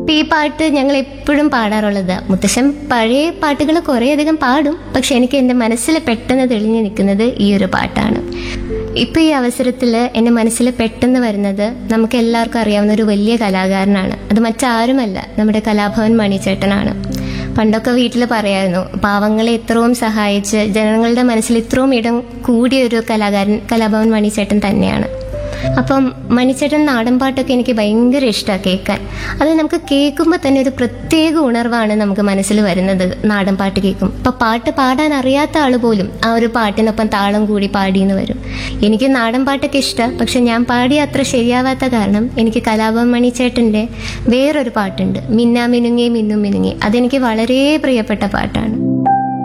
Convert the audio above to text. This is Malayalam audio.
ഇപ്പൊ ഈ പാട്ട് ഞങ്ങൾ എപ്പോഴും പാടാറുള്ളത് മുത്തശ്ശൻ പഴയ പാട്ടുകൾ കുറേയധികം പാടും പക്ഷെ എനിക്ക് എൻ്റെ മനസ്സിൽ പെട്ടെന്ന് തെളിഞ്ഞു നിൽക്കുന്നത് ഈ ഒരു പാട്ടാണ് ഇപ്പൊ ഈ അവസരത്തിൽ എൻ്റെ മനസ്സിൽ പെട്ടെന്ന് വരുന്നത് നമുക്ക് എല്ലാവർക്കും അറിയാവുന്ന ഒരു വലിയ കലാകാരനാണ് അത് മറ്റാരുമല്ല നമ്മുടെ കലാഭവൻ മണിച്ചേട്ടനാണ് പണ്ടൊക്കെ വീട്ടിൽ പറയായിരുന്നു പാവങ്ങളെ ഇത്രയും സഹായിച്ച് ജനങ്ങളുടെ മനസ്സിൽ ഇത്രയും ഇടം കൂടിയ ഒരു കലാകാരൻ കലാഭവൻ മണിച്ചേട്ടൻ തന്നെയാണ് അപ്പം മണിച്ചേട്ടൻ നാടൻ പാട്ടൊക്കെ എനിക്ക് ഭയങ്കര ഇഷ്ടമാണ് കേൾക്കാൻ അത് നമുക്ക് കേൾക്കുമ്പോൾ തന്നെ ഒരു പ്രത്യേക ഉണർവാണ് നമുക്ക് മനസ്സിൽ വരുന്നത് നാടൻ പാട്ട് കേൾക്കും ഇപ്പൊ പാട്ട് പാടാൻ അറിയാത്ത ആൾ പോലും ആ ഒരു പാട്ടിനൊപ്പം താളം കൂടി പാടിയെന്ന് വരും എനിക്ക് നാടൻ പാട്ടൊക്കെ ഇഷ്ടം പക്ഷെ ഞാൻ പാടിയ അത്ര ശരിയാവാത്ത കാരണം എനിക്ക് കലാഭവൻ മണിച്ചേട്ടൻ്റെ വേറൊരു പാട്ടുണ്ട് മിന്നാ മിനുങ്ങി മിന്നും മിനുങ്ങി അതെനിക്ക് വളരെ പ്രിയപ്പെട്ട പാട്ടാണ്